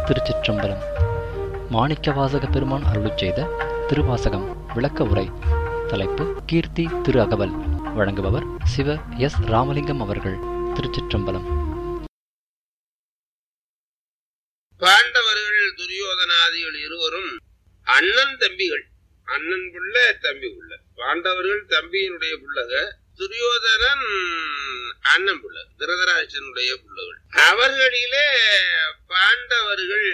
திருச்சிற்றம்பலம் மாணிக்கவாசக பெருமான் அருளிச் செய்த திருவாசகம் விளக்க உரை தலைப்பு கீர்த்தி திரு அகவல் வழங்குபவர் சிவ எஸ் ராமலிங்கம் அவர்கள் திருச்சிற்றம்பலம் பாண்டவர்கள் துரியோதனாதிகள் இருவரும் அண்ணன் தம்பிகள் அண்ணன் புள்ள தம்பி புள்ள பாண்டவர்கள் தம்பியினுடைய புள்ளக துரியோதனன் அண்ணன் புள்ள திருதராட்சனுடைய புள்ளகள் அவர்களிலே பாண்டவர்கள்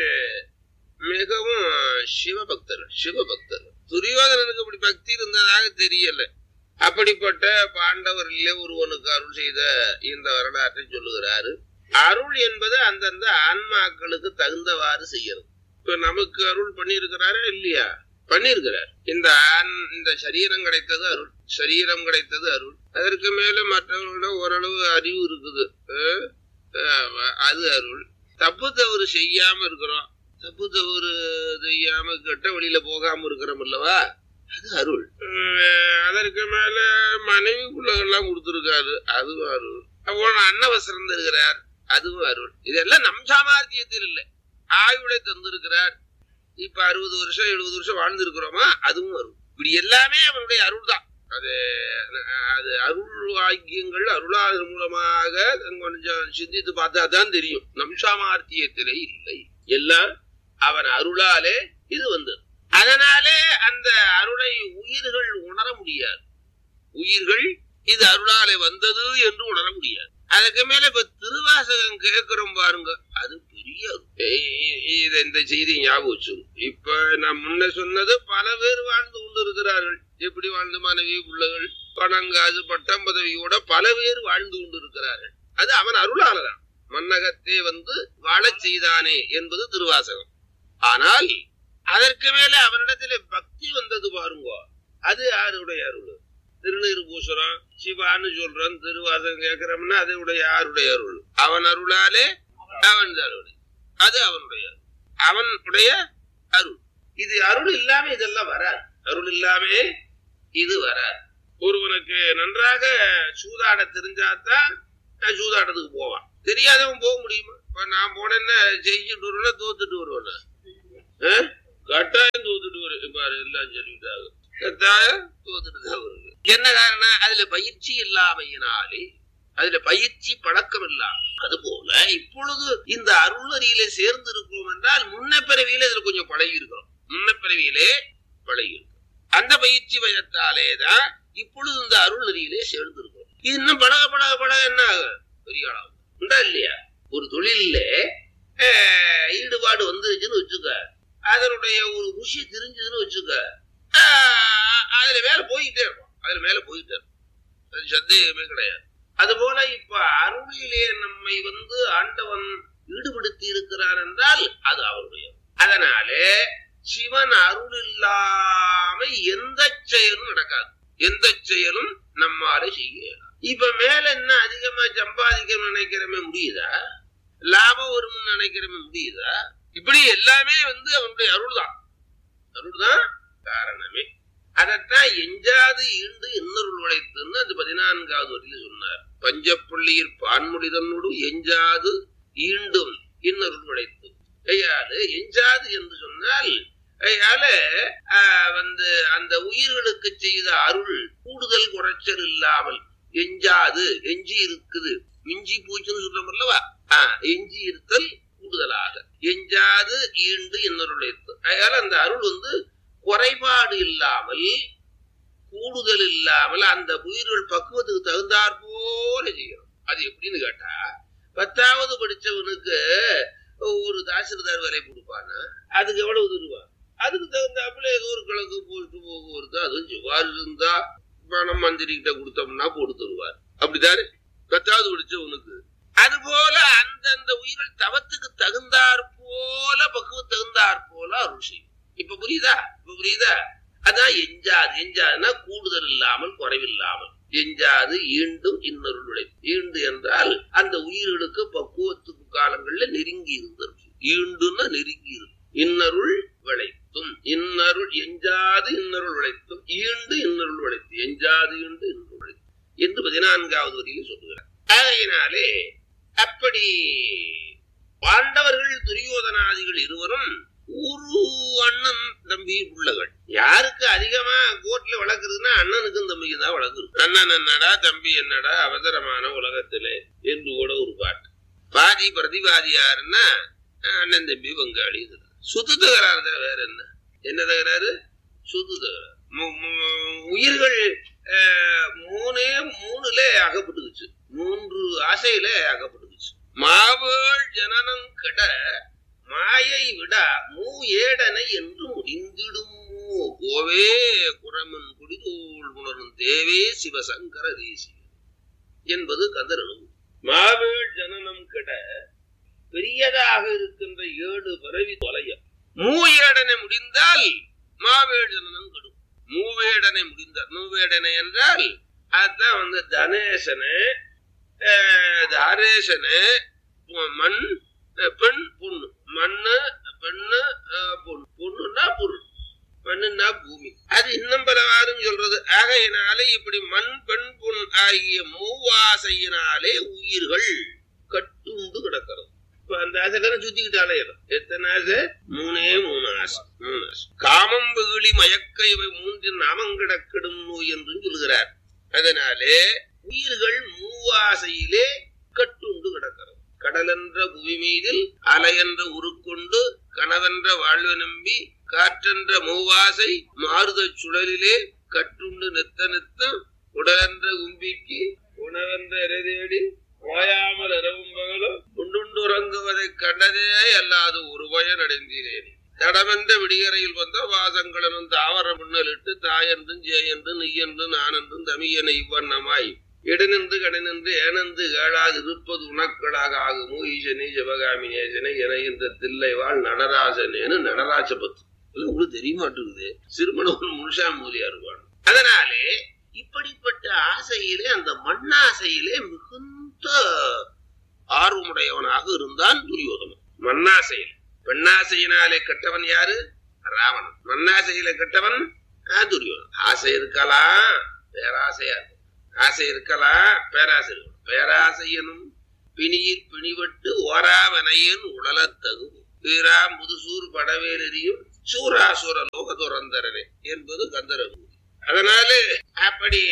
மிகவும் சிவபக்தர்கள் சிவபக்தர்கள் துரியோதனனுக்கு அப்படி பக்தி இருந்ததாக தெரியல அப்படிப்பட்ட பாண்டவர்களிலே ஒருவனுக்கு அருள் செய்த இந்த வரலாற்றை சொல்லுகிறாரு அருள் என்பது அந்தந்த ஆன்மாக்களுக்கு தகுந்தவாறு செய்யறது இப்ப நமக்கு அருள் பண்ணியிருக்கிறாரா இல்லையா பண்ணியிருக்கிறார் இந்த ஆண் இந்த சரீரம் கிடைத்தது அருள் சரீரம் கிடைத்தது அருள் அதற்கு மேல மற்றவர்களோட ஓரளவு அறிவு இருக்குது அஹ் அஹ் அது அருள் தப்பு தவறு செய்யாம இருக்கிறோம் தப்பு தவறு செய்யாம கெட்ட வழியில போகாம இருக்கிறோம் அல்லவா அது அருள் அஹ் அதற்கு மேல மனைவி பிள்ளைகள்லாம் கொடுத்திருக்காரு அதுவும் அருள் அப்புறம் அன்னவசரம் தருகிறார் அதுவும் அருள் இதெல்லாம் நம் சாமர்த்தியத்தில் இல்லை ஆயுளை தந்திருக்கிறார் இப்ப அறுபது வருஷம் எழுபது வருஷம் வாழ்ந்திருக்கிறோமா அதுவும் அருள் இப்படி எல்லாமே அவனுடைய அருள் தான் அது அது அருள் வாக்கியங்கள் அருளாதன் மூலமாக கொஞ்சம் சிந்தித்து பார்த்தா தான் தெரியும் நம் சாமர்த்தியத்திலே இல்லை எல்லாம் அவன் அருளாலே இது வந்தது அதனாலே அந்த அருளை உயிர்கள் உணர முடியாது உயிர்கள் இது அருளாலே வந்தது என்று உணர முடியாது அதுக்கு மேல இப்ப திருவாசகம் கேட்கிறோம் பாருங்க அது பெரிய இது இந்த செய்தி ஞாபகம் வச்சு இப்ப நான் முன்ன சொன்னது பல பேர் வாழ்ந்து கொண்டு இருக்கிறார்கள் எப்படி வாழ்ந்து மனைவி பிள்ளைகள் பணங்காது பட்டம் பதவியோட பல பேர் வாழ்ந்து கொண்டு இருக்கிறார்கள் அது அவன் அருளாளதான் மன்னகத்தே வந்து வாழச் செய்தானே என்பது திருவாசகம் ஆனால் அதற்கு மேல அவனிடத்துல பக்தி வந்தது பாருங்க அது யாருடைய அருள் திருநீர் பூசுறோம் சிவான்னு சொல்றோம் திருவாசகம் கேட்கிறோம்னா அதனுடைய யாருடைய அருள் அவன் அருளாலே அவன் அருள் அது அவனுடைய அவனுடைய அருள் இது அருள் இல்லாம இதெல்லாம் வராது அருள் இல்லாம இது வராது ஒருவனுக்கு நன்றாக சூதாட தெரிஞ்சாதான் சூதாட்டத்துக்கு போவான் தெரியாதவன் போக முடியுமா இப்ப நான் போனேன்னா ஜெயிச்சுட்டு வருவேன் தோத்துட்டு வருவேன் கட்டாயம் தோத்துட்டு வரும் பாரு எல்லாம் சொல்லிட்டாங்க கட்டாயம் தோத்துட்டு தான் வருது என்ன காரணம் அதுல பயிற்சி இல்லாமையினாலே அதுல பயிற்சி பழக்கம் இல்லாம அது போல இப்பொழுது இந்த அருளறியிலே சேர்ந்து இருக்கிறோம் என்றால் முன்ன பிறவியில இதுல கொஞ்சம் பழகி இருக்கிறோம் முன்ன பிறவியிலே பழகி இருக்கிறோம் அந்த பயிற்சி பயத்தாலே தான் இப்பொழுது இந்த அருள் நெறியிலே சேர்ந்து இருக்கிறோம் இது இன்னும் பழக பழக பழக என்ன ஆகும் பெரிய ஆளாகும் உண்டா இல்லையா ஒரு தொழில ஈடுபாடு வந்துருச்சுன்னு வச்சுக்க அதனுடைய ஒரு ருசி தெரிஞ்சதுன்னு வச்சுக்க அதுல மேல போயிட்டே இருக்கும் அதுல மேல போயிட்டே இருக்கும் அது சந்தேகமே கிடையாது அது போல இப்ப அருளிலே நம்மை வந்து ஆண்டவன் ஈடுபடுத்தி இருக்கிறார் என்றால் அது அவருடைய அதனாலே சிவன் அருள் இல்லாம எந்த செயலும் நடக்காது எந்த செயலும் நம்மால செய்ய இப்ப மேல என்ன அதிகமா சம்பாதிக்கணும் நினைக்கிறமே முடியுதா லாபம் வரும்னு நினைக்கிறமே முடியுதா இப்படி எல்லாமே வந்து அவனுடைய அருள் தான் அருள் தான் காரணமே அதத்தான் எஞ்சாது ஈண்டு இன்னொருள் உழைத்துன்னு அந்த பதினான்காவது வரையில சொன்னார் பஞ்சப்பள்ளியில் பான்முடிதனோடு எஞ்சாது ஈண்டும் இன்னொருள் உழைத்து ஐயாது எஞ்சாது என்று சொன்னால் ஐயால வந்து அந்த உயிர்களுக்கு செய்த அருள் கூடுதல் குறைச்சல் இல்லாமல் எஞ்சாது எஞ்சி இருக்குது மிஞ்சி பூச்சுன்னு சொல்றோம் அல்லவா எஞ்சி இருத்தல் கூடுதலாக எஞ்சாது ஈண்டு இன்னொரு உழைத்து அதனால அந்த அருள் வந்து குறைபாடு இல்லாமல் கூடுதல் இல்லாமல் அந்த உயிர்கள் பக்குவத்துக்கு தகுந்தாற் போல செய்யணும் அது எப்படின்னு கேட்டா பத்தாவது படிச்சவனுக்கு ஒரு தாசில்தார் வேலை கொடுப்பானா அதுக்கு எவ்வளவு தருவா அதுக்கு தகுந்தாப்புல ஏதோ ஒரு கிழக்கு போட்டு போகுவது அதுவும் செவ்வாறு இருந்தா பணம் மந்திரி கிட்ட கொடுத்தோம்னா போட்டு தருவார் அப்படித்தானே பத்தாவது படிச்சவனுக்கு அது போல அந்தந்த உயிர்கள் தவத்துக்கு தகுந்தாற் போல பக்குவ தகுந்தாற் போல அருள் செய்யும் இப்ப புரியுதா இப்ப புரியுதா அதான் எஞ்சாது எஞ்சாதுன்னா கூடுதல் இல்லாமல் குறைவில்லாமல் எஞ்சாது ஈண்டும் இன்னொரு உழைப்பு ஈண்டு என்றால் அந்த உயிர்களுக்கு பக்குவத்துக்கு காலங்கள்ல நெருங்கி இருந்தது ஈண்டுன்னா நெருங்கி இருக்கும் இன்னருள் விளைத்தும் இன்னருள் எஞ்சாது இன்னருள் விளைத்தும் ஈண்டு இன்னருள் விளைத்து எஞ்சாது ஈண்டு இன்னருள் விளைத்து என்று பதினான்காவது வரியில சொல்லுகிறார் ஆகையினாலே அப்படி பாண்டவர்கள் துரியோதன துரியோதனாதிகள் இருவரும் ஒரு அண்ணன் தம்பி பிள்ளைகள் யாருக்கு அதிகமா கோர்ட்ல வளர்க்குறதுன்னா அண்ணனுக்கும் தம்பிக்கும் தான் வளர்க்குறது அண்ணன் என்னடா தம்பி என்னடா அவசரமான உலகத்திலே என்று கூட ஒரு பாட்டு பாதி பிரதிவாதி யாருன்னா அண்ணன் தம்பி பங்காளி சுத்து தகராறு தான் வேற என்ன என்ன தகராறு சுத்து தகராறு மு- மு- உயிர்கள் அஹ், மூணே மூணுல அகப்பட்டுக்குச்சு மூன்று ஆசையில அகப்பட்டுக்குச்சு மாவேள் ஜனனம் கெட மாயை விட மூ ஏடனை என்று முடிந்திடுமோ கோவே குரமன் குடிதோள் உணரும் தேவே சிவசங்கர தேசி என்பது கந்தரனு மாவேள் ஜனனம் கெட பெரியதாக இருக்கின்ற ஏழு பிறவி தொலைய மூவேடனை முடிந்தால் மாவேள் ஜனனம் கெடும் மூவேடனை முடிந்தால் மூவேடனை என்றால் அதான் வந்து தனேசனு அஹ், தாரேசனு ம- மண் அஹ், பெண் பொண்ணு மண்ணு பெண்ணு அஹ், பொண்ணு பொண்ணுன்னா பொருள் மண்ணுன்னா பூமி அது இன்னும் பலவாறும் சொல்றது ஆகையினாலே இப்படி மண் பெண் பொன் ஆகிய மூவாசையினாலே உயிர்கள் கட்டுண்டு கிடக்கிறது இப்ப அந்த ஆசை சுத்திக்கிட்டாலே எத்தனை ஆசை மூணே மூணு ஆசை மூணு ஆசை காமம் வெகுளி மயக்க இவை மூன்றின் நாமம் கிடக்கிடும் நோய் என்றும் சொல்கிறார் அதனாலே உயிர்கள் மூவாசையிலே கட்டுண்டு கிடக்கிறது கடலென்ற புவி மீதில் அலையென்ற உருக்கொண்டு கனவென்ற வாழ்வு நம்பி காற்றென்ற மூவாசை மாறுதச் சுழலிலே கட்டுண்டு நித்த நித்தம் உடலென்ற கும்பிக்கு உணவென்ற இறைதேடி ஓயாமல் இரவும் பகலும் உண்டுண்டு உறங்குவதைக் கண்டதே அல்லாது ஒரு பயன் அடைந்தீரேன் தடமென்ற விடியறையில் வந்த வாசங்களனும் தாவர முன்னலிட்டு தாயென்றும் ஜேயென்றும் நெய்யென்றும் நானென்றும் தமியனை இவ்வண்ணமாய் இடனின்று கடனின்று ஏனந்து கேளாது இருப்பது உனக்களாக ஆகுமோ ஈசனே சிவகாமி நேசனே என இந்த தில்லை வாழ் நடராசனேன்னு நடராஜ பத்து இது உங்களுக்கு தெரிய மாட்டேங்குது சிறுமணவன் முழுசா மூலியா இருப்பான் அதனாலே இப்படிப்பட்ட ஆசையிலே அந்த மண்ணாசையிலே மிகுந்த ஆர்வமுடையவனாக இருந்தான் துரியோதனன் மண்ணாசையில் பெண்ணாசையினாலே கெட்டவன் யாரு ராவணன் மண்ணாசையில கெட்டவன் ஆ, துரியோதனன் ஆசை இருக்கலாம் பேராசையா இருக்கும் ஆசை இருக்கலாம் பேராசை இருக்கும் பேராசை எனும் பிணியிற் பிணிவட்டு ஓராவனையன் உடலத்தகு வீரா முதுசூர் படவேலெறியும் சூராசுர லோக துறந்தரனே என்பது கந்தரகு அதனாலே அப்படி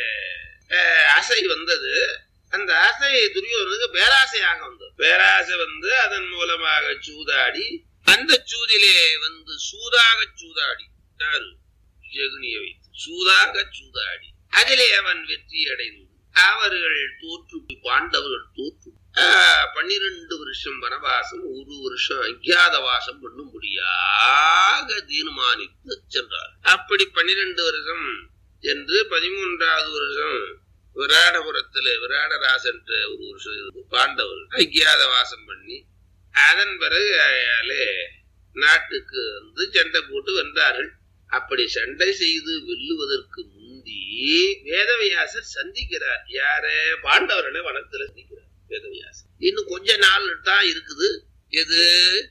அஹ், ஆசை வந்தது அந்த ஆசை துரியோதனுக்கு பேராசையாக வந்தது பேராசை வந்து அதன் மூலமாக சூதாடி அந்த சூதிலே வந்து சூதாக சூதாடி யாரு ஜெகுனிய வைத்து சூதாக சூதாடி அதிலே அவன் வெற்றி அடைந்து அவர்கள் தோற்று பாண்டவர்கள் தோற்று ஆஹ், பன்னிரண்டு வருஷம் வனவாசம் ஒரு வருஷம் அஜாதவாசம் பண்ணும்படியாக தீர்மானித்து சென்றார் அப்படி பன்னிரண்டு வருஷம் என்று பதிமூன்றாவது வருஷம் விராடபுரத்துல விராடராசன் ஒரு வருஷம் இருந்து பாண்டவர் அஜ்ஞாத வாசம் பண்ணி அதன் பிறகு அயாலே நாட்டுக்கு வந்து சண்டை போட்டு வென்றார்கள் அப்படி சண்டை செய்து வெல்லுவதற்கு முந்தி வேதவியாசர் சந்திக்கிறார் யார பாண்டவர்களை வனத்துல சந்திக்கிறார் வேதவியாசர் இன்னும் கொஞ்ச நாள் தான் இருக்குது எது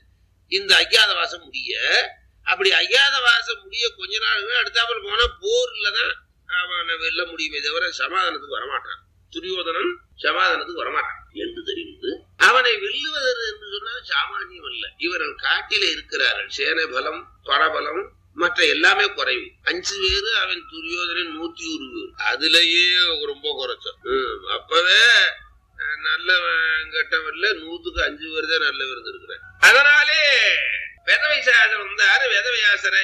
இந்த அஜ்ஞாதவாசம் முடிய அப்படி அஜ்ஞாதவாசம் முடிய கொஞ்ச நாள் அடுத்தாப்புல போனா போர்லதான் அவனை வெல்ல முடியுமே தவிர சமாதானத்துக்கு வரமாட்டான் துரியோதனன் சமாதானத்துக்கு வரமாட்டான் என்று தெரிந்து அவனை வெல்லுவது என்று சொன்னால் சாமானியம் அல்ல இவர்கள் காட்டிலே இருக்கிறார்கள் சேனை பலம் பரபலம் மற்ற எல்லாமே குறைவு அஞ்சு பேரு அவன் துரியோதனன் நூத்தி ஒரு பேர் அதுலயே ரொம்ப குறைச்சோம் ஹம், அப்பவே அஹ், நல்லவன் கெட்டவன்ல நூத்துக்கு அஞ்சு பேர் தான் நல்ல விருது இருக்கிறான் அதனாலே வேதவியாசர் வந்தாரு வேதவியாசரை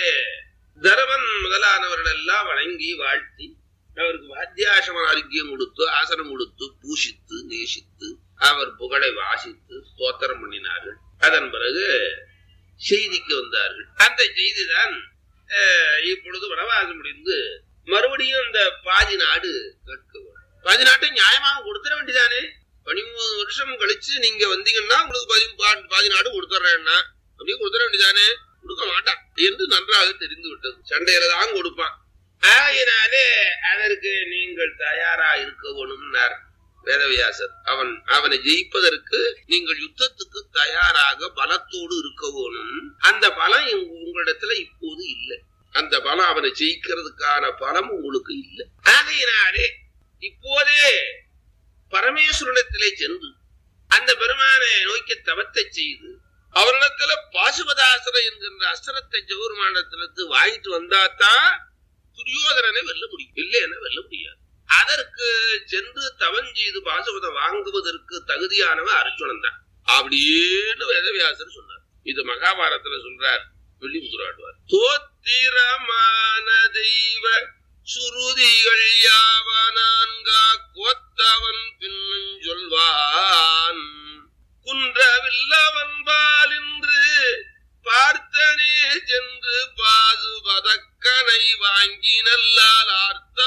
தரவன் முதலானவர்கள் எல்லாம் வணங்கி வாழ்த்தி அவருக்கு வாத்தியாசம ஆரோக்கியம் கொடுத்து ஆசனம் கொடுத்து பூஷித்து நேசித்து அவர் புகழை வாசித்து ஸ்தோத்திரம் பண்ணினார்கள் அதன் பிறகு செய்திக்கு வந்தார்கள் அந்த செய்திதான் அஹ், இப்பொழுது வனவாசம் முடிந்து மறுபடியும் அந்த பாதி நாடு கேட்க வேண்டும் பாதி நாட்டை நியாயமாக கொடுத்துட வேண்டியதானே பதிமூணு வருஷம் கழிச்சு நீங்க வந்தீங்கன்னா உங்களுக்கு பாதி பா- பாதி நாடு கொடுத்துட்றேன்னா அப்படியே கொடுத்துட வேண்டியதானே கொடுக்க மாட்டான் என்று நன்றாக தெரிந்து விட்டது சண்டையில தான் கொடுப்பான் ஆகையினாலே அதற்கு நீங்கள் தயாரா இருக்க வேணும்னார் வேதவியாசர் அவன் அவனை ஜெயிப்பதற்கு நீங்கள் யுத்தத்துக்கு தயாராக பலத்தோடு இருக்க வேணும் அந்த பலம் இங்க- உங்களிடத்துல இப்போது இல்லை அந்த பலம் அவனை ஜெயிக்கிறதுக்கான பலம் உங்களுக்கு இல்லை ஆகையினாலே இப்போதே பரமேஸ்வரனிடத்திலே சென்று அந்த பெருமானை நோக்கி தவத்தை செய்து அவரிடத்துல பாசுபதாசுரம் என்கின்ற அஸ்திரத்தை ஜெகருமானத்திலிருந்து வாங்கிட்டு வந்தாதான் துரியோதனனை வெல்ல முடியும் இல்லைன்னா வெல்ல முடியாது அதற்கு சென்று தவம் செய்து பாசுபதம் வாங்குவதற்கு தகுதியானவன் அர்ஜுனன் தான் அப்படின்னு வேதவியாசர் சொன்னார் இது மகாபாரதத்துல சொல்றார் வெளிமுதுராடுவார் தோத்திரமான தெய்வ சுருதிகள் யாவனான்கா கோத்தவன் பின்னும் சொல்வான் குன்றவில்லவன் பாலின்று பார்த்தனே சென்று பாசுபதக்கனை வாங்கி நல்லால் ஆர்த்த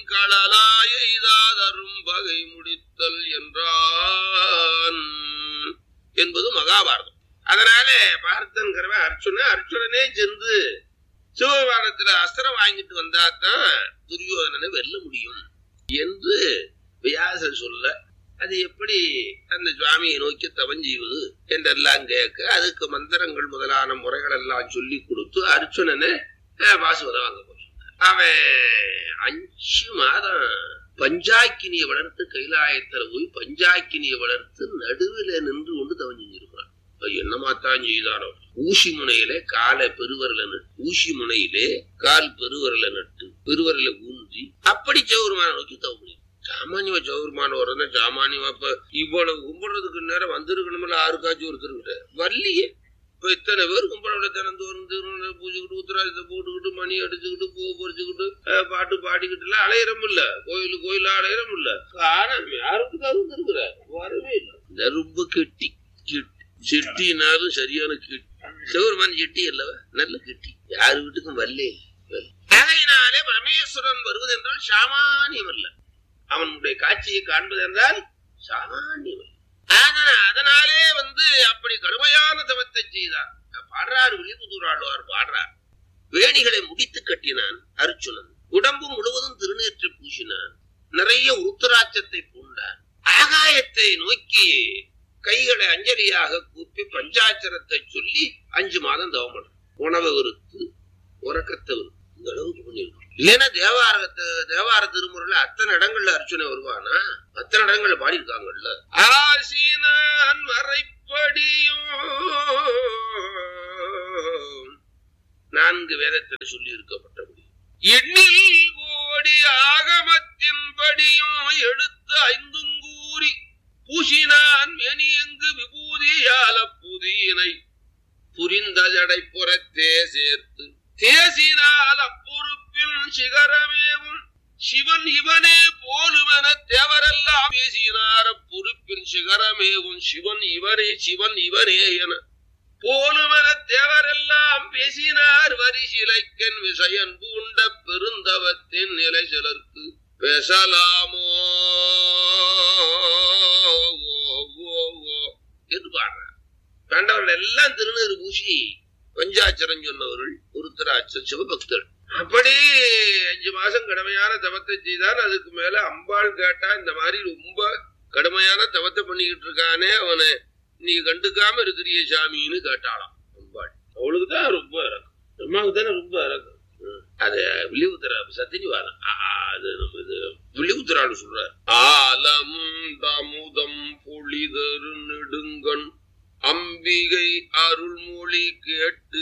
பைங்களலாயெய்தாதரும் பகை முடித்தல் என்றான் என்பது மகாபாரதம் அதனாலே பார்த்தன்கிறவன் அர்ச்சுன அர்ச்சுனனே சென்று சிவபாரத்துல அஸ்திரம் வாங்கிட்டு வந்தாதான் துரியோதனனை வெல்ல முடியும் என்று வியாசர் சொல்ல அது எப்படி அந்த சுவாமியை நோக்கி தவம் செய்வது என்றெல்லாம் கேட்க அதுக்கு மந்திரங்கள் முதலான முறைகள் எல்லாம் சொல்லி கொடுத்து அர்ச்சுனனை அஹ், பாசுவதம் வாங்க போய் அவன் அஞ்சு மாதம் பஞ்சாக்கினியை வளர்த்து கைலாயத்துல போய் பஞ்சாக்கினியை வளர்த்து நடுவில் நின்று கொண்டு தவம் செஞ்சிருக்கிறான் அது என்னமாத்தான் செய்தானோ ஊசி முனையில காலை பெருவரல நட்டு ஊசி முனையிலே கால் பெருவரல நட்டு பெருவரல ஊன்றி அப்படி சௌருமான நோக்கி தவம் பண்ணி சாமானியமா சௌருமான வரனா சாமானியமா இப்ப இவ்வளவு கும்பிடுறதுக்கு நேரம் வந்திருக்கணும்ல ஆறுக்காச்சும் ஒருத்தருக்கிட்ட வரலையே இப்ப இத்தனை பேர் கும்பிட திறந்து வந்து பூஜைக்கிட்டு உத்தராஜத்தை போட்டுக்கிட்டு மணி அடிச்சுக்கிட்டு பூ பறிச்சுக்கிட்டு அஹ், பாட்டு பாடிக்கிட்டு எல்லாம் அலையிறம் இல்ல கோயில் கோயில் அலையிறம் இல்ல காரணம் யாருக்கு தகுந்து இருக்கிற வரவே இல்லை நெருப்பு கெட்டி கெட்டி செட்டினாலும் சரியான கெட்டி சிவருமான் செட்டி அல்லவ நல்ல கெட்டி யாரு வீட்டுக்கும் வரலே ஆகையினாலே பரமேஸ்வரன் வருவது என்றால் சாமானியம் அல்ல அவனுடைய காட்சியை காண்பது என்றால் சாமானியம் அல்ல அதனா- அதனாலே வந்து அப்படி கடுமையான தவத்தை செய்தார் பாடுறார் விழிபுதூர் ஆழ்வார் பாடுறார் வேணிகளை முடித்து கட்டினான் அர்ச்சுனன் உடம்பு முழுவதும் திருநீற்றை பூசினான் நிறைய உருத்தராட்சத்தை பூண்டான் ஆகாயத்தை நோக்கி கைகளை அஞ்சலியாக கூப்பி பஞ்சாட்சரத்தை சொல்லி அஞ்சு மாதம் தவம் பண்ண உணவை வெறுத்து உறக்கத்தை வெறுத்து இந்த அளவுக்கு பண்ணிருக்கோம் இல்லைன்னா தேவாரத்தை தேவார திருமுறையில அத்தனை இடங்கள்ல அர்ச்சனை வருவானா அத்தனை இடங்கள்ல பாடியிருக்காங்கல்ல ஆசினான் மறைப்படியும் நான்கு வேதத்தில் சொல்லி இருக்கப்பட்டபடி எண்ணில் கோடி ஆகமத்தின்படியும் எடுத்து ஐந்தும் கூறி பூசினான் மெனி எங்கு விபூதியால புதியினை புரிந்த ஜடை புறத்தே சேர்த்து தேசினால் அப்பொறுப்பில் சிகரமேவும் சிவன் இவனே போலுமென தேவரெல்லாம் பேசினார் பொறுப்பின் சிகரமேவும் சிவன் இவனே சிவன் இவனே என போலுமென தேவரெல்லாம் பேசினார் வரிசிலைக்கன் விஷயன் பூண்ட பெருந்தவத்தின் நிலை சிலர்க்கு பேசலாமோ ஓ, ஓ, ஓ என்று பாடுறார் கண்டவர்கள் எல்லாம் திருநீறு பூசி பஞ்சாச்சரம் சொன்னவர்கள் உருத்தராட்சர் சிவபக்தர் அப்படி அஞ்சு மாசம் கடுமையான தவத்தை செய்தான் அதுக்கு மேல அம்பாள் கேட்டா இந்த மாதிரி ரொம்ப கடுமையான தவத்தை பண்ணிக்கிட்டு இருக்கானே அவனை நீ கண்டுக்காம இருக்கிறிய சாமின்னு கேட்டாளாம் அம்பாள் அவளுக்கு தான் ரொம்ப இறக்கம் அம்மாவுக்கு தானே ரொம்ப இறக்கம் ம். அது வில்லிபுத்திர சத்தினிவாதம் ஆ, ஆ, அது நம்ம இது வில்லிபுத்திரான்னு சொல்றார் ஆலமும் தமுதம் பொழிதரு நெடுங்கண் அம்பிகை அருள்மொழி கேட்டு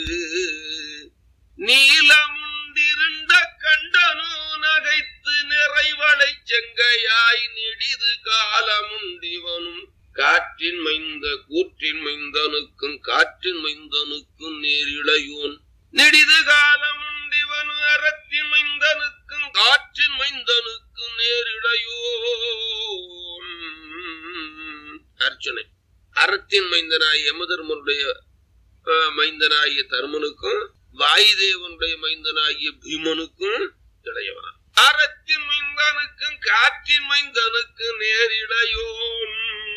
நீலமுண்டிருண்ட கண்டனோ நகைத்து நிறைவளை செங்கையாய் நெடிது காலமுண்டிவனும் காற்றின் மைந்த கூற்றின் மைந்தனுக்கும் காற்றின் மைந்தனுக்கும் நேரிழையோன் நெடிது காலமுண்டிவனு அறத்தின் மைந்தனுக்கும் காற்றின் மைந்தனுக்கும் நேரிழையோன் அர்ச்சனை அறத்தின் மைந்தனாய் யமதர்மனுடைய அஹ், மைந்தனாகிய தர்மனுக்கும் வாயுதேவனுடைய மைந்தனாகிய பீமனுக்கும் இளையவனா அறத்தின் மைந்தனுக்கும் காற்றின் மைந்தனுக்கு நேரிடையோன்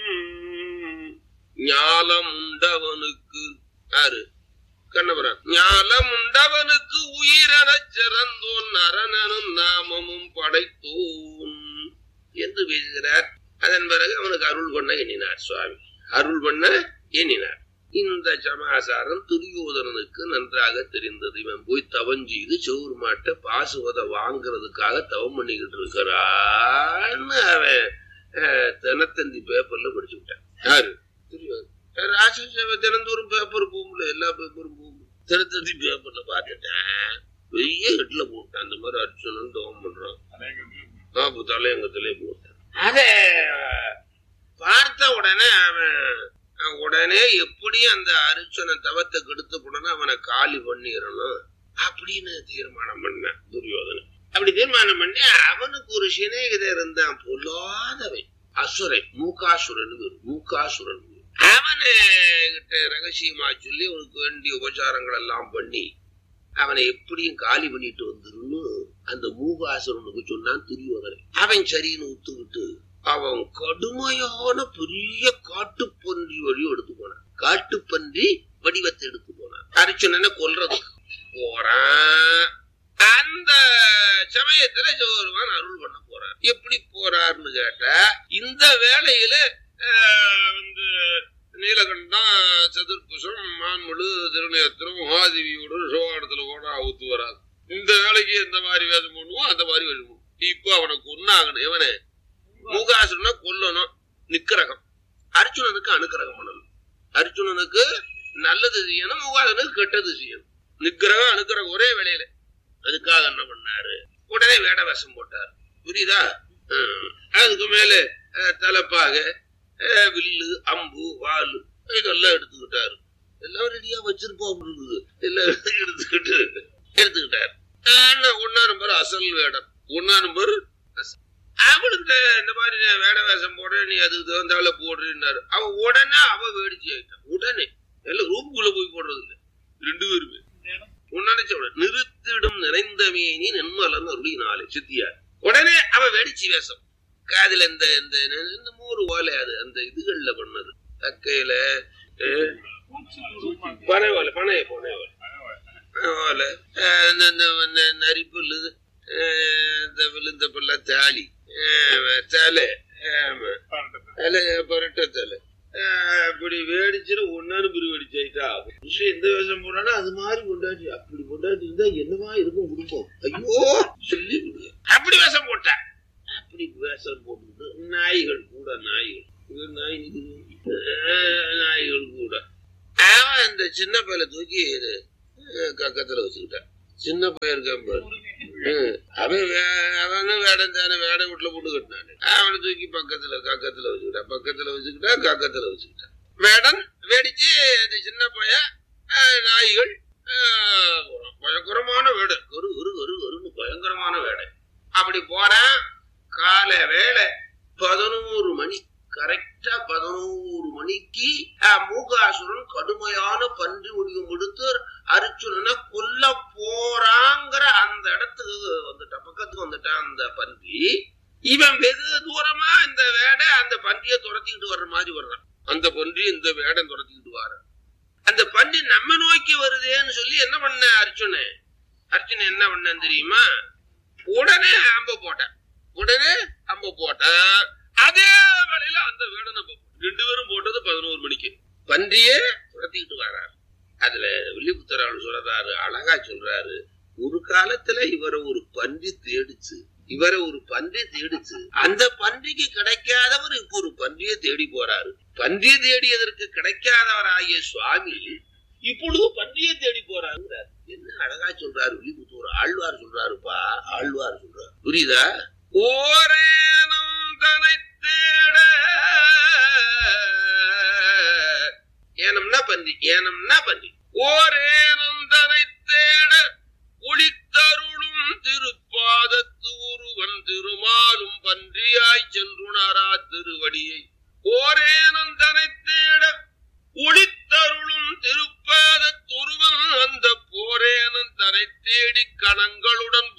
ஞாலம் உண்டவனுக்கு யாரு கண்ணபுரான் ஞாலம் உண்டவனுக்கு உயிரெனச் சிறந்தோன் நரனனும் நாமமும் படைத்தோன் என்று பேசுகிறார் அதன் பிறகு அவனுக்கு அருள் பண்ண எண்ணினார் சுவாமி அருள் பண்ண எண்ணினார் இந்த சமாசாரம் துரியோதனனுக்கு நன்றாக தெரிந்தது இவன் போய் தவம் செய்து சோறு மாட்ட பாசுவதை வாங்குறதுக்காக தவம் பண்ணிக்கிட்டு இருக்கிறான்னு அவன் அஹ், தினத்தந்தி பேப்பர்ல படிச்சு விட்டான் யாரு துரியோதனன் ராட்சச தினந்தோறும் பேப்பர் போகும்ல எல்லா பேப்பரும் போகும் தினத்தந்தி பேப்பர்ல பார்த்துட்டேன் பெரிய ஹெட்ல போட்டேன் அந்த மாதிரி அர்ச்சனன் தவம் பண்றான் பாப்பு தலையங்கத்திலே போட்டேன் அத பார்த்த உடனே அவன் அவன் உடனே எப்படி அந்த அரிச்சனை தவத்தை கெடுத்த உடனே அவனை காலி பண்ணிடணும் அப்படின்னு தீர்மானம் பண்ணான் துரியோதனன் அப்படி தீர்மானம் பண்ணி அவனுக்கு ஒரு சிநேகிதர் இருந்தான் பொல்லாதவன் அசுரன் மூகாசுரன் பேரு, மூகாசுரன் பேரு. அவனை கிட்ட ரகசியமா சொல்லி அவனுக்கு வேண்டிய உபச்சாரங்கள் எல்லாம் பண்ணி அவனை எப்படியும் காலி பண்ணிட்டு வந்துருன்னு அந்த மூகாசுரனுக்கு சொன்னான் துரியோதனன் அவன் சரின்னு ஒத்துக்கிட்டு அவன் கடுமையான பெரிய காட்டுப்பன்றி வழி எடுத்து போனான் காட்டுப்பன்றி வடிவத்தை எடுத்து போனான் அரிச்சனனை கொல்றதுக்கு போறான் அந்த சமயத்துல சிவபெருமான் அருள் பண்ண போறார் எப்படி போறாருன்னு கேட்டா இந்த வேளையில ஆஹ், வந்து நீலகண்டம் சதுர்புஷம் மான்முழு திருநேத்திரம் மகாதேவியோட சோகாடத்துல ஓடா ஊத்து வராது இந்த வேலைக்கு எந்த மாதிரி வேதம் பண்ணுவோம் அந்த மாதிரி வேதம் பண்ணுவோம் இப்போ அவனை கொன்னாகணும் எவனே மூகாசுரனை கொல்லணும் நிக்கிரகம் அர்ஜுனனுக்கு அனுக்கிரகம் பண்ணணும் அர்ஜுனனுக்கு நல்லது செய்யணும் மூகாசுரனுக்கு கெட்டது செய்யணும் நிக்கிரகம் அனுக்கிரகம் ஒரே வேலையில அதுக்காக என்ன பண்ணாரு உடனே வேட வேஷம் போட்டார் புரியுதா ஹம். அதுக்கு மேல அஹ், தலைப்பாக அஹ், வில்லு அம்பு வாள் இதெல்லாம் எடுத்துக்கிட்டாரு எல்லாம் ரெடியா வச்சிருப்போம் இருக்குது எல்லாம் எடுத்துக்கிட்டு எடுத்துக்கிட்டாரு ஆனா ஒன்னா நம்பர் அசல் வேடம் ஒன்னா நம்பர் அசல். அவனுக்கு இந்த மாதிரி நான் வேட வேஷம் போட நீ அதுக்கு தகுந்தால போடுறேன்னாரு அவன் உடனே அவ வேடிச்சு ஆயிட்டான் உடனே எல்லாம் ரூமுக்குள்ள போய் போடுறது இல்லை ரெண்டு பேருமே உன்னடிச்ச உடனே நிறுத்திடும் நிறைந்தமேனி நென்மலன் அருளினாலே சித்தியார் உடனே அவ வெடிச்சு வேஷம் காதுல இந்த இந்த இந்த மூறு ஓலை அது அந்த இதுகள்ல பண்ணது தக்கையில அஹ், பனை ஓலை பனை பனை ஓலை பனை ஓலை அஹ், இந்த இந்த இந்த நரிப்புல்லு அஹ், இந்த விழுந்த பிள்ளை தாலி அஹ், தலை ஆமா. தலை பரட்ட தலை ஆஹ் அப்படி வேடிச்சுட்டு ஒன்னாரு பிரி வெடிச்சாயிட்டா விஷயம் எந்த வேஷம் போடானா அது மாதிரி கொண்டாச்சு அப்படி கொண்டாச்சு இருந்தா என்னவா இருக்கும் குடும்பம் ஐயோ சொல்லி முடியாது அப்படி வேஷம் போட்டா அப்படி வேஷம் போட்டு நாய்கள் கூட நாய்கள் இது நாய் நிக்குது. ஆஹ் நாய்கள் கூட அவன் அந்த சின்ன பையல தூக்கி ஆஹ் கக்கத்துல வச்சுக்கிட்டான் சின்ன பையன் இருக்கான் பாரு ஹம். அவன் வே- அவனும் வேடம் தானே வேடம் வீட்டுல போட்டு கட்டினானு அவனை தூக்கி பக்கத்துல கக்கத்துல வச்சுக்கிட்டான் பக்கத்துல வச்சுக்கிட்டா கக்கத்துல வச்சுக்கிட்டான் வேடன் வேடிச்சு அந்த சின்ன பையன் ஆஹ், நாய்கள் ஆஹ், பயங்கரமான வேடை ஒரு ஒரு ஒரு ஒருன்னு பயங்கரமான வேடை அப்படி போறான் காலை வேலை பதினோரு மணி கரெக்டா பதினோரு மணிக்கு ஆஹ், மூகாசுரன் கடுமையான பன்றி முடிவும் எடுத்து அர்ஜுனனை கொல்ல போறாங்கிற அந்த இடத்துக்கு வந்துட்டான் பக்கத்துக்கு வந்துட்டான் அந்த பன்றி இவன் வெகு தூரமா இந்த வேடை அந்த பன்றியை துரத்திக்கிட்டு வர்ற மாதிரி வர்றான் அந்த பன்றி இந்த வேடை துரத்திக்கிட்டு வர்றான் அந்த பன்றி நம்ம நோக்கி வருதேன்னு சொல்லி என்ன பண்ண அர்ஜுனன் அர்ஜுனன் என்ன பண்ணான் தெரியுமா உடனே அம்ப போட்டான் உடனே அம்ப போட்டான் அதே வேளையில அந்த வேடை நம்ம ரெண்டு பேரும் போட்டது பதினோரு மணிக்கு பன்றியே துரத்திக்கிட்டு வராரு அதுல வில்லிபுத்தரால் சொல்றாரு அழகா சொல்றாரு ஒரு காலத்துல இவரை ஒரு பன்றி தேடிச்சு இவரை ஒரு பன்றி தேடிச்சு அந்த பன்றிக்கு கிடைக்காதவர் இப்ப ஒரு பன்றியை தேடி போறாரு பன்றியை தேடியதற்கு கிடைக்காதவராகிய சுவாமி இப்பொழுது பன்றியை தேடி போறாருங்கிறார் என்ன அழகா சொல்றாரு வில்லிபுத்தூர் ஆழ்வார் சொல்றாருப்பா ஆழ்வார் சொல்றாரு புரியுதா ஓரேனம் தனை தேட ஏனம்னா பன்றி ஏனம்னா பன்றி ஓரேனம் தனை தேட ஒளித்தருளும் திருப்பாதத்து ஒருவன் திருமாலும் பன்றியாய் சென்றுணரா திருவடியை ஓரேனம் தனை தேட ஒளித்தருளும் திருப்பாதத்தொருவன் அந்த போரேனன் தனை தேடி கணங்களுடன்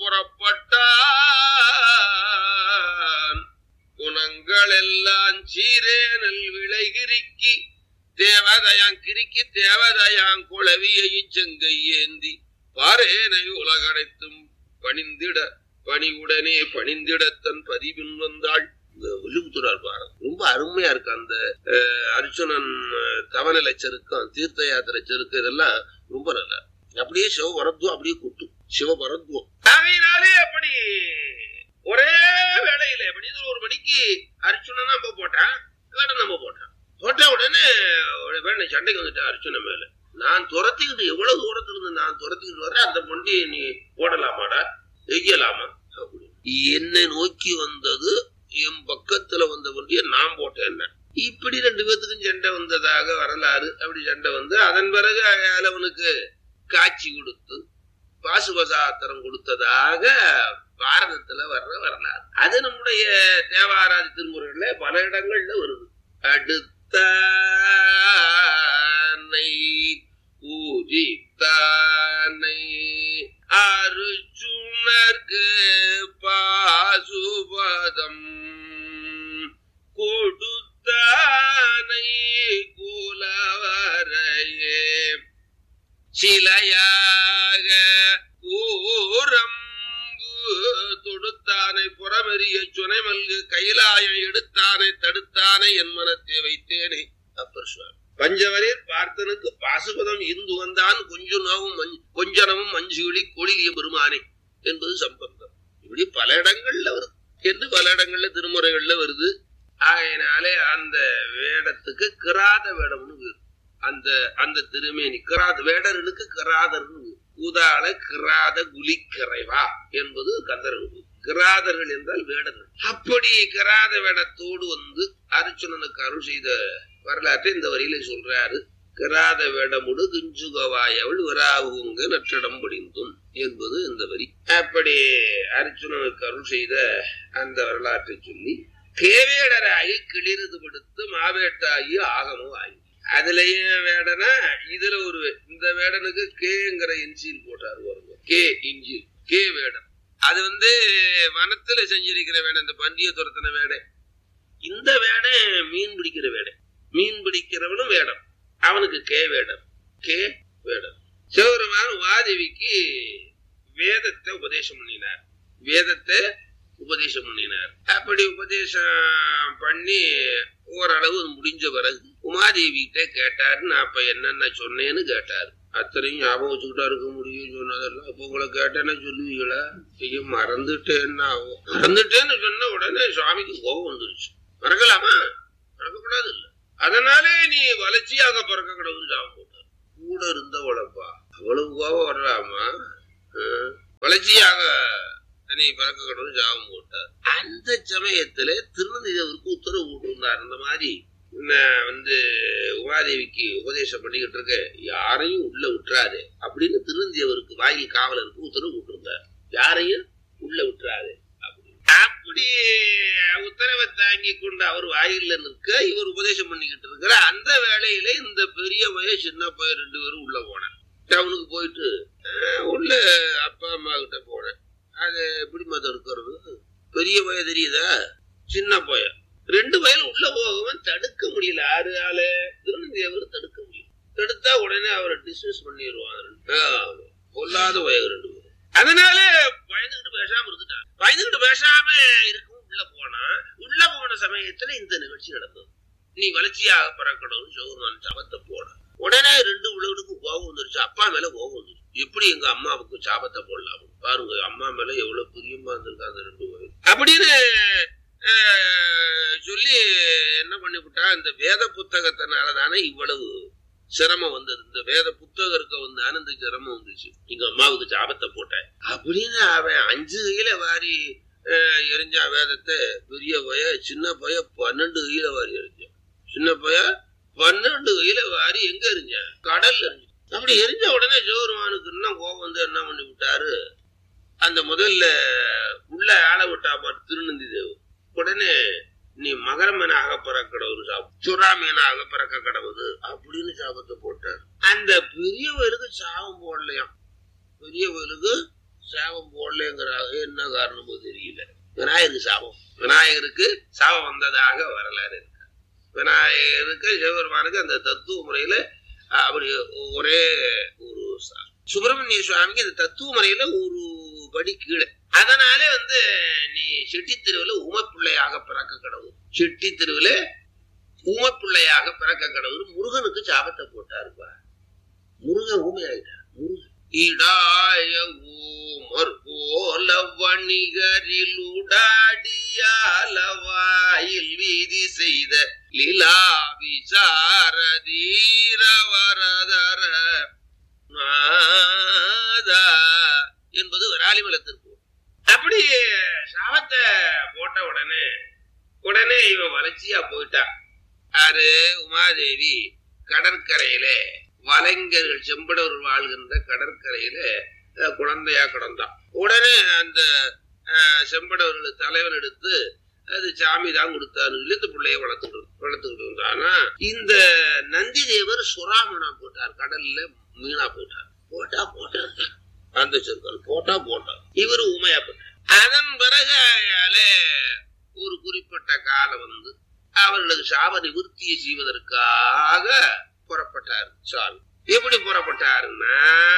புறப்பட்டான் குணங்கள் எல்லாம் சீரேனல் விளைகிரிக்கி தேவதயாங் கிரிக்கி தேவதயாங் குளவியையும் செங்கை ஏந்தி பாரேனை உலகடைத்தும் பணிந்திட பணிவுடனே பணிந்திடத்தன் பதிவின் வந்தாள் வில்லுபுத்துறார் பாரதம் ரொம்ப அருமையா இருக்கு அந்த அஹ், அர்ஜுனன் அஹ், தவநிலை செருக்கம் தீர்த்த யாத்திரை செருக்கு இதெல்லாம் ரொம்ப நல்லா இருக்கு. அப்படியே சிவபரத்வம் அப்படியே குட்டும் சிவபரத்வம் அவையினாலே அப்படி ஒரே வேளையில மனிதர் ஒரு மணிக்கு அர்ஜுனன் நம்ம போட்டான் வேடம் நம்ம போட்டான் போட்ட உடனே வேணை சண்டைக்கு வந்துட்டா அர்ச்சனை மேல நான் துரத்திக்கிட்டு எவ்வளவு தூரத்துல இருந்து நான் துரத்திக்கிட்டு வரேன் அந்த பொண்டியை நீ போடலாமாடா செய்யலாமா அப்படி என்னை நோக்கி வந்தது என் பக்கத்துல வந்த பொண்டியை நான் போட்டேன் இப்படி ரெண்டு பேத்துக்கும் சண்டை வந்ததாக வரலாறு அப்படி சண்டை வந்து அதன் பிறகு அவனுக்கு காட்சி கொடுத்து பாசுபசாத்திரம் கொடுத்ததாக பாரதத்துல வர்ற வரலாறு அது நம்முடைய தேவாராதி திருமுறைகள்ல பல இடங்கள்ல வருது அடுத்தானை பூஜித்தானை அருச்சுணர்க்கு பாசுபதம் கொடுத்தானை குலவரையே சிலையாக ஊரம்பு தொடுத்தானை புறமெறிய சுனை மல்கு கைலாயம் எடுத்தானை தடுத்தானை என் மனத்தை வைத்தேனே அப்பர் சுவாமி பஞ்சவரில் பார்த்தனுக்கு பாசுபதம் இந்து வந்தான் கொஞ்ச நோவும் கொஞ்சனமும் மஞ்சுகளி கொழிலிய பெருமானே என்பது சம்பந்தம் இப்படி பல இடங்கள்ல வருது என்று பல இடங்கள்ல திருமுறைகள்ல வருது ஆகையினாலே அந்த வேடத்துக்கு கிராத வேடம்னு பேரு அந்த அந்த திருமேனி கிராத வேடர்களுக்கு கிராதர்னு கூதாள கிராத குலிக்கரைவா என்பது கந்தர்கள் கிராதர்கள் என்றால் வேடர்கள் அப்படி கிராத வேடத்தோடு வந்து அர்ச்சுனனுக்கு அருள் செய்த வரலாற்றை இந்த வரியில சொல்றாரு கிராத வேடமுடு கிஞ்சுகவாயவள் விராவுங்க நற்றிடம் படிந்தும் என்பது இந்த வரி அப்படி அர்ச்சுனனுக்கு அருள் செய்த அந்த வரலாற்றை சொல்லி கேவேடராகி கிளிரது படுத்து மாவேட்டாகி ஆகமும் வாங்கி அதுலயும் வேடனா இதுல ஒரு இந்த வேடனுக்கு கேங்கிற இன்சில் போட்டாரு வருங்க கே இன்ஜில் கே வேடம் அது வந்து வனத்துல செஞ்சிருக்கிற வேடம் இந்த பந்திய துரத்தின வேடம் இந்த வேடம் மீன் பிடிக்கிற வேடம் மீன் பிடிக்கிறவனும் வேடம் அவனுக்கு கே வேடம் கே வேடம் சிவபெருமான் வாதேவிக்கு வேதத்தை உபதேசம் பண்ணினார் வேதத்தை உபதேசம் பண்ணினார் அப்படி உபதேசம் பண்ணி ஓரளவு முடிஞ்ச பிறகு உமாதேவி கிட்ட கேட்டாரு நான் அப்ப என்னென்ன சொன்னேன்னு கேட்டாரு அத்தனையும் ஞாபகம் வச்சுக்கிட்டா இருக்க முடியும் சொன்னதெல்லாம் அப்ப உங்களை கேட்டேன்னு சொல்லுவீங்களா ஐயோ மறந்துட்டேன்னா ஆகும் மறந்துட்டேன்னு சொன்ன உடனே சுவாமிக்கு கோபம் வந்துருச்சு மறக்கலாமா மறக்கக்கூடாது இல்ல அதனாலே நீ வளர்ச்சியாக பிறக்க கூடாதுன்னு சாபம் போட்டார் கூட இருந்த உழப்பா அவ்வளவு கோபம் வரலாமா வளர்ச்சியாக நீ பிறக்க கடவுள் ஜாபம் போட்டார் அந்த சமயத்துல திருநந்தேவருக்கு உத்தரவு போட்டிருந்தார் இந்த மாதிரி வந்து உமாதேவிக்கு உபதேசம் பண்ணிக்கிட்டு இருக்க யாரையும் உள்ள விட்டுறாது அப்படின்னு திருநந்தேவருக்கு வாயில் காவலருக்கு உத்தரவு போட்டிருந்தார் யாரையும் உள்ள விட்டுறாது அப்படி உத்தரவை தாங்கி கொண்டு அவர் வாயில நிற்க இவர் உபதேசம் பண்ணிக்கிட்டு இருக்கிற அந்த வேலையில இந்த பெரிய பைய சின்ன பைய ரெண்டு பேரும் உள்ள போனேன் டவுனுக்கு போயிட்டு உள்ள அப்பா அம்மா கிட்ட போனேன் அது எப்படி மதம் இருக்கிறது பெரிய பய தெரியுதா சின்ன பய ரெண்டு வயல் உள்ள போகவும் தடுக்க முடியல ஆறு ஆளு திருநந்தேவர் தடுக்க முடியல தடுத்தா உடனே அவரை டிஸ்மிஸ் பண்ணிடுவாங்க பொல்லாத வயது ரெண்டு பேரும் அதனால பயந்துகிட்டு பேசாம இருந்துட்டார் பயந்துகிட்டு பேசாம இருக்கும் உள்ள போனா உள்ள போன சமயத்துல இந்த நிகழ்ச்சி நடந்தது நீ வளர்ச்சியாக பிறக்கணும் சௌர்மான் சபத்தை போட உடனே ரெண்டு உலகத்துக்கும் கோபம் வந்துருச்சு அப்பா மேல கோபம் வந்துருச்சு எப்படி எங்க அம்மாவுக்கு சாபத்தை போடலாம் பாருங்க அம்மா மேல எவ்வளவு பிரியமா இருந்திருக்கா அந்த ரெண்டு வயது அப்படின்னு சொல்லி என்ன பண்ணிவிட்டா இந்த வேத புத்தகத்தினாலதானே இவ்வளவு சிரமம் வந்தது இந்த வேத புத்தகருக்கு வந்து ஆனந்த சிரமம் வந்துச்சு எங்க அம்மாவுக்கு சாபத்தை போட்டேன் அப்படின்னு அவன் அஞ்சு கையில வாரி எரிஞ்சா வேதத்தை பெரிய பய சின்ன பய பன்னெண்டு கையில வாரி எரிஞ்சான் சின்ன பய பன்னெண்டு கையில வாரி எங்க எரிஞ்சான் கடல்ல எரிஞ்சு அப்படி எரிஞ்ச உடனே ஜோருமானுக்கு இன்னும் கோபம் வந்து என்ன பண்ணி விட்டாரு அந்த முதல்ல உள்ள ஆள விட்டா பாரு திருநந்தி தேவ் உடனே நீ மகரமனாக பிறக்க கடவுள் சாப்பிடும் சுறாமீனாக பிறக்க கடவுது அப்படின்னு சாபத்தை போட்டார் அந்த பெரிய வயலுக்கு சாபம் போடலையாம் பெரிய வயலுக்கு சாபம் போடலைங்கிறாங்க என்ன காரணமோ தெரியல விநாயகருக்கு சாபம் விநாயகருக்கு சாபம் வந்ததாக வரலாறு இருக்கு விநாயகருக்கு சிவபெருமானுக்கு அந்த தத்துவ முறையில அப்படி ஒரே ஒரு சுப்பிரமணிய சுவாமிக்கு இந்த தத்துவ முறையில ஒரு படி கீழே அதனாலே வந்து நீ செட்டி தெருவுல உமப்பிள்ளையாக பிறக்க கடவுள் செட்டி தெருவுல ஊமப்பிள்ளையாக பிறக்க கடவுள் முருகனுக்கு சாபத்தை போட்டாருப்பா முருகன் ஊமையாயிட்டார் முருகன் இடாய ஊமர் போல வணிகரில் உடாடியாலவாயில் வீதி செய்த லீலா விசாரதீர வரதர நாதா என்பது விராலிமலத்திற்கு அப்படி சாபத்தை போட்ட உடனே உடனே இவன் வளர்ச்சியா போயிட்டான் ஆறு உமாதேவி கடற்கரையில வலைஞர்கள் செம்படவர் வாழ்கின்ற கடற்கரையில அஹ், குழந்தையா கிடந்தான் உடனே அந்த அஹ், செம்படவர்கள் தலைவன் எடுத்து அது சாமி தான் கொடுத்தாரு சொல்லி இந்த பிள்ளைய வளர்த்துட்டு வளர்த்துக்கிட்டு இருந்தானா இந்த நந்தி தேவர் சுறாமனா போட்டார் கடல்ல மீனா போட்டார் போட்டா போட்டார் அந்த சொற்கள் போட்டா போட்டார் இவரு உமையா போட்டார் அதன் பிறகு அயாலே ஒரு குறிப்பிட்ட காலம் வந்து அவர்களுக்கு சாப நிவர்த்தியை செய்வதற்காக புறப்பட்டார் சாமி எப்படி புறப்பட்டாருன்னா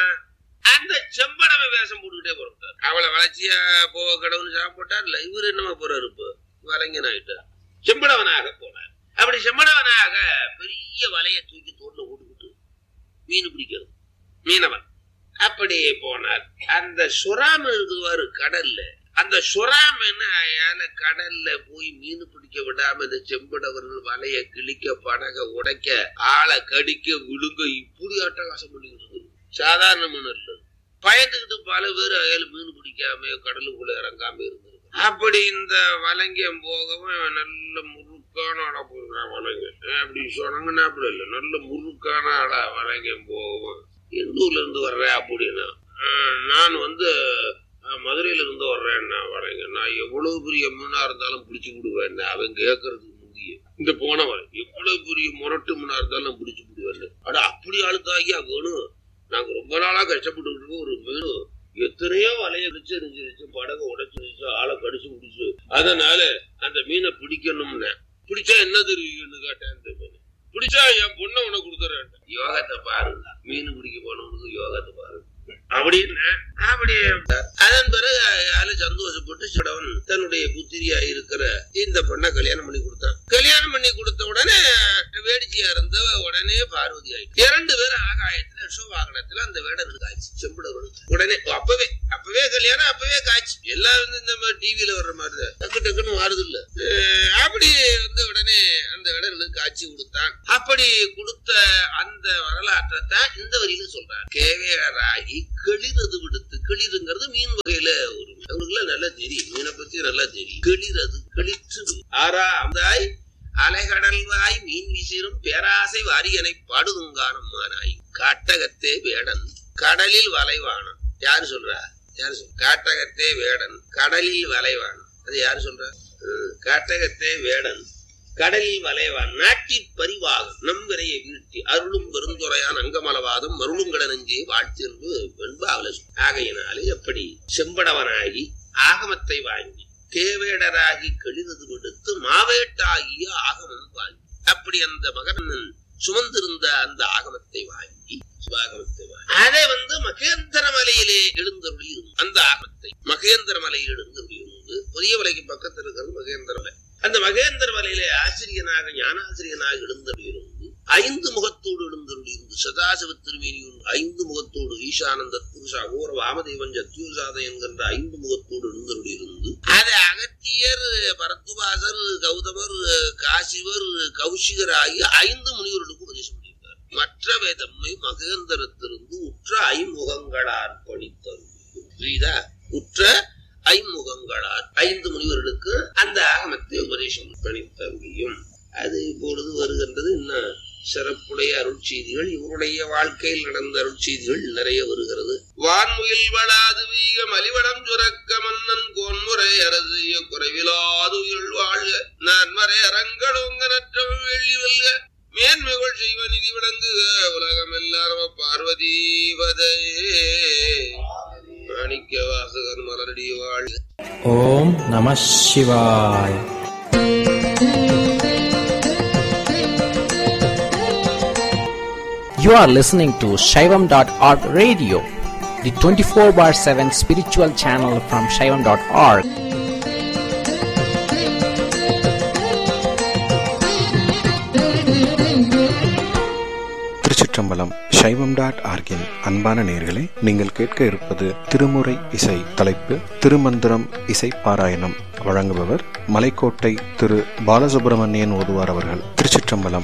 அந்த செம்படவை வேஷம் போட்டுக்கிட்டே புறப்பட்டார் அவளை வளர்ச்சியா போக கடவுள் சாப்பிட்டார் இல்ல இவரு என்னமா போறாரு இப்போ வலைஞன் ஆயிட்டார் செம்படவனாக போனார் அப்படி செம்படவனாக பெரிய வலையை தூக்கி தோல்ல ஓட்டுக்கிட்டு மீன் பிடிக்கிறது மீனவன் அப்படி போனார் அந்த சுறாம இருக்குவாரு கடல்ல அந்த சுறாமன்னு அயால கடல்ல போய் மீன் பிடிக்க விடாம இந்த செம்படவர்கள் வலைய கிழிக்க படக உடைக்க ஆளை கடிக்க விழுங்க இப்படி அட்டகாசம் பண்ணிக்கிட்டு இருக்குது சாதாரண மீன் இல்ல பயந்துகிட்டு பல பேர் அயல் மீன் பிடிக்காம கடலுக்குள்ள இறங்காம இருந்திருக்கு அப்படி இந்த வலங்கியம் போகவும் இவன் நல்ல முறுக்கான ஆளா போயிருக்கான் வலங்க அப்படி சொன்னாங்கன்னா அப்படி இல்லை நல்ல முறுக்கான ஆளா வலங்கியம் போகவும் எந்த ஊர்ல இருந்து வர்றேன் அப்படின்னா "ஆஹ், நான் வந்து அஹ், மதுரையில இருந்து வர்றேன் நான் வரேங்க நான் எவ்வளவு பெரிய மீனா இருந்தாலும் பிடிச்சு விடுவேன் அவன் கேட்கறதுக்கு முந்திய இந்த போனவன் எவ்வளவு பெரிய முரட்டு மீனா இருந்தாலும் நான் பிடிச்சு விடுவேன் அட அப்படி ஆளுக்கு ஐயா வேணும் நாங்க ரொம்ப நாளா கஷ்டப்பட்டு இருக்கோம் ஒரு மீன் எத்தனையோ வலைய வச்சு இருந்துச்சு படகை உடைச்சிருச்சு ஆளை கடிச்சு முடிச்சு அதனால அந்த மீனை பிடிக்கணும்னு பிடிச்சா என்ன தெரியும்னு கேட்டேன் அந்த மீன் பிடிச்சா என் பொண்ணை உனக்கு கொடுத்துறேன் யோகத்தை பாருங்க மீன் பிடிக்க போனவனுக்கு யோகத்தை பாருங்க அப்படின்னு அப்படி அதன் பிறகு ஆளு சந்தோஷப்பட்டு சிடவன் தன்னுடைய புத்திரியா இருக்கிற இந்த பொண்ணை கல்யாணம் பண்ணி கொடுத்தான் கல்யாணம் பண்ணி கொடுத்த உடனே வேடிக்கையா இருந்த உடனே பார்வதி ஆயிட்டு இரண்டு பேரும் ஆகாயத்துல வாகனத்துல அந்த வேடன் காய்ச்சி செம்புடவன் உடனே அப்பவே அப்பவே கல்யாணம் அப்பவே காய்ச்சி எல்லாம் வந்து இந்த மாதிரி டிவியில வர்ற மாதிரி தான் டக்கு டக்குன்னு மாறுது இல்ல அப்படி வந்து உடனே அந்த வேடனுக்கு காட்சி கொடுத்தான் அப்படி கொடுத்த அந்த வரலாற்றை தான் இந்த வரியில சொல்றார் கேவையராகி கிளிரது விடுத்து கிளிருங்கிறது மீன் வகையில ஒரு அவங்களுக்கு நல்லா தெரியும் மீனை பத்தி நல்லா தெரியும் கிளிரது கிளிற்று ஆறாவதாய் அலைகடல்வாய் மீன் விசிறும் பேராசை வாரியனை பாடுதுங்கானம் மானாய் காட்டகத்தே வேடன் கடலில் வலைவானம் யாரு சொல்றா யாரு சொல்ற காட்டகத்தே வேடன் கடலில் வலைவானம் அது யாரு சொல்றா ஹம், காட்டகத்தே வேடன் கடலில் வலைவான் நாட்டிற் பரிவாகம் நம்பிரையை வீழ்த்தி அருளும் பெருந்துரையான் அங்கமலவாதம் மருளுங்கட நெஞ்சே வாழ்த்தென்று வெண்பாவல ஆகையினாலே எப்படி செம்படவனாகி ஆகமத்தை வாங்கி தேவேடராகி கெளிதது விடுத்து மாவேட்டாகிய ஆகமம் வாங்கி அப்படி அந்த மகனன் சுமந்திருந்த அந்த ஆகமத்தை வாங்கி சிவாகமத்தை வாங்கி அதை வந்து மகேந்திர மலையிலே எழுந்தருளி இருந்து அந்த ஆகமத்தை மகேந்திர மலையில் எழுந்தருளி இருந்து புதிய மலைக்கு பக்கத்தில் இருக்கிறது மகேந்திர மலை அந்த மகேந்திர மலையிலே ஆசிரியனாக ஞானாசிரியனாக எழுந்தருளி இருந்து ஐந்து முகத்தோடு எழுந்தருளி இருந்து சதாசிவ திருமேனியும் ஐந்து முகத்தோடு ஈசானந்த புருஷ அகோர வாமதேவன் ஜத்யூசாத என்கின்ற ஐந்து முகத்தோடு எழுந்தருளி இருந்து அதை அகத்தியர் பரத்துவாசர் கௌதமர் காசிவர் கௌஷிகர் ஆகிய ஐந்து முனிவர்களுக்கு உபதேசம் பண்ணியிருக்கார் மற்றவை தம்மை மகேந்திரத்திலிருந்து உற்ற ஐமுகங்களார் பணித்தரும் புரியுதா உற்ற ஐமுகங்களார் ஐந்து முனிவர்களுக்கு அந்த ஆகமத்தை உபதேசம் பணித்தருளியும் அது இப்பொழுது வருகின்றது இன்னும் சிறப்புடைய அருள் செய்திகள் இவருடைய வாழ்க்கையில் நடந்த அருள் செய்திகள் நிறைய வருகிறது வான்முகில் வளாது வீக மலிவடம் சுரக்க மன்னன் கோன்முறை அரசு குறைவிலாது உயிர் வாழ்க நன்மறை அரங்கடோங்க நற்றவள் வெள்ளி வெல்க மேன்மைகள் செய்வ நிதி விளங்குக உலகம் எல்லாரும் பார்வதி மாணிக்க வாசகர் மலரடி வாழ்க ஓம் நம சிவாய் You are listening to Shaivam.org radio, the 24 bar 7 spiritual channel from Shaivam.org. திருச்சிற்றம்பலம் சைவம் டாட் ஆர்கின் அன்பான நேர்களே நீங்கள் கேட்க இருப்பது திருமுறை இசை தலைப்பு திருமந்திரம் இசை பாராயணம் வழங்குபவர் மலைக்கோட்டை திரு பாலசுப்பிரமணியன் ஓதுவார் அவர்கள் திருச்சிற்றம்பலம்